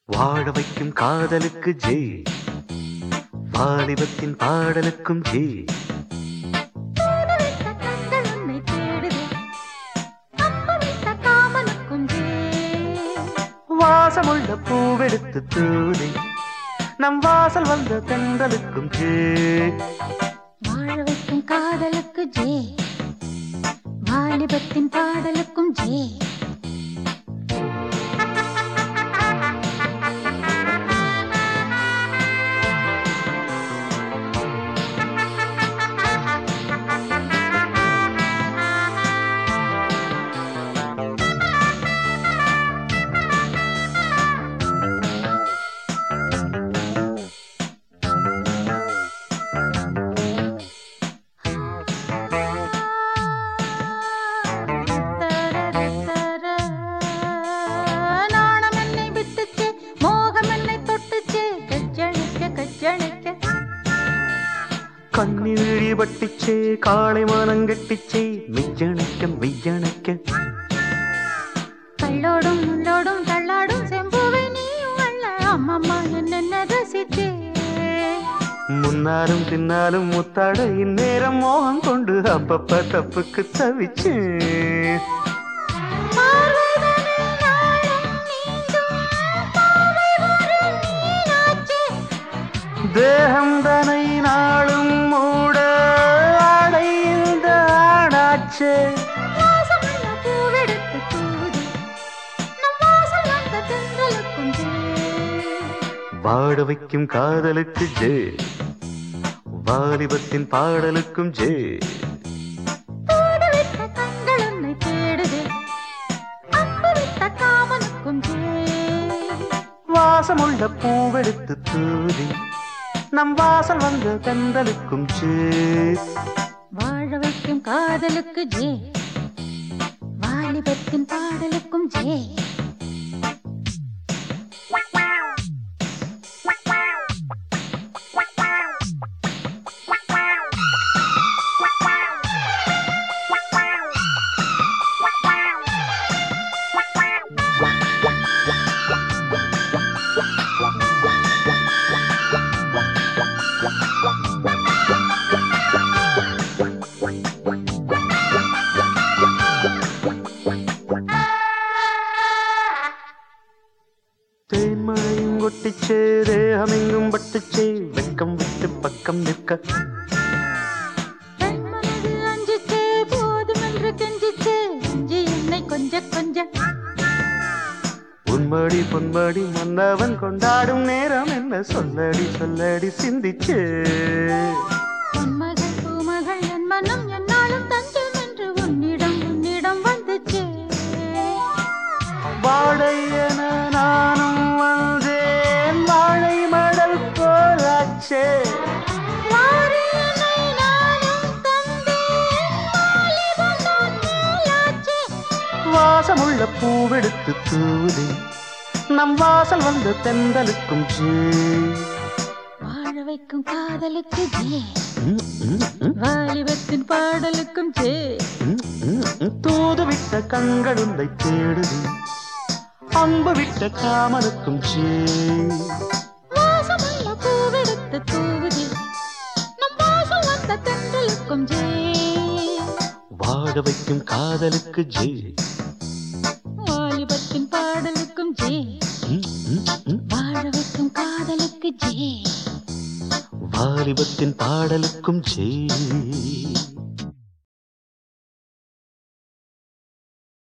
வாழ வைக்கும் காதலுக்கு ஜெய் வாலிபத்தின் பாடலுக்கும் ஜெய் தூதுவிட்ட கண்கள் உன்னை தேடுதே அப்பவிட்ட காமனுக்கும் ஜே வாசமுள்ள பூவெடுத்து தூதி நம் வாசல் வந்த தென்றலுக்கும் ஜெய் வாழ வைக்கும் காதலுக்கு ஜே வாலிபத்தின் பாடலுக்கும் ஜே நாணம் என்னை விட்டுச்சு மோகம் என்னை தொட்டுச்சு கஜ்ஜணிக்க கஜ்ஜணிக்க கண்ணீழி வட்டிச்சே காளை மானங்கட்டிச்சே மெய்யணைக்க மெய்யணைக்க கள்ளோடும் முள்ளோடும் தள்ளாடும் செம்புவை நீயும் அல்ல அம்மம்மா என்னென்ன ரசிச்சே முன்னாலும் பின்னாலும் முத்தாட இந்நேரம் மோகம் கொண்டு அப்பப்ப தப்புக்கு தவிச்சேன் பார்வைதனை நாளும் நீந்தும் பாவை வரும் மீனாட்சி தேகம் தனை நாளும் மூட ஆடை இந்த ஆடாச்சே வாசமுள்ள பூவெடுத்து தூது நம் வாசல் வந்த தென்றலுக்கும் ஜே வாட வைக்கும் காதலுக்கு ஜே வாலிபத்தின் பாடலுக்கும் ஜே தூதுவிட்ட கண்கள் உன்னை தேடுதே அம்புவிட்ட காமனுக்கும் ஜே வாசமுள்ள பூவெடுத்து தூதி நம் வாசல் வந்த தென்றலுக்கும் ஜே வாழ வைக்கும் காதலுக்கு ஜே வாலிபத்தின் பாடலுக்கும் ஜே தேன்மழையும் கொட்டிச்சே தேகமெங்கும் பட்டுச்சே வெக்கம் விட்டு பக்கம் நிற்க பெண் மனது அஞ்சிச்சே போதும் என்று கெஞ்சிச்சே அஞ்சி என்னை கொஞ்ச கொஞ்ச உன்மடி பொன்மடி மன்னவன் கொண்டாடும் நேரம் என்ன சொல்லடி சொல்லடி சிந்திச்சே பொன்மகள் பூமகள் என் மனம் என்னாலும் தஞ்சம் என்று உன்னிடம் உன்னிடம் வந்துச்சே வாழை என நானும் வந்தேன் வாழை மடல் போலாச்சே வாரி என்னை நானும் தந்தேன் வாலிபம் தான் மேலாச்சே வாசமுள்ள பூவெடுத்து தூதி நம் வாசல் வந்த தென்றலுக்கும் ஜே வாழ வைக்கும் காதலுக்கு ஜே ம், ம், ம், வாலிபத்தின் பாடலுக்கும் ஜே ம், ம், ம். தூது விட்ட கண்கள் உன்னை தேடுது அன்பு விட்ட காமனுக்கும் ஜே வாசமுள்ள பூவெடுத்து தூவுதி நம் வாசம் வந்த தென்றலுக்கும் ஜே வாழ வைக்கும் காதலுக்கு ஜே வாலிபத்தின் பாடலுக்கும் ஜே ம், ம், ம். வாழ வைக்கும் காதலுக்கு ஜே வாலிபத்தின் பாடலுக்கும் ஜே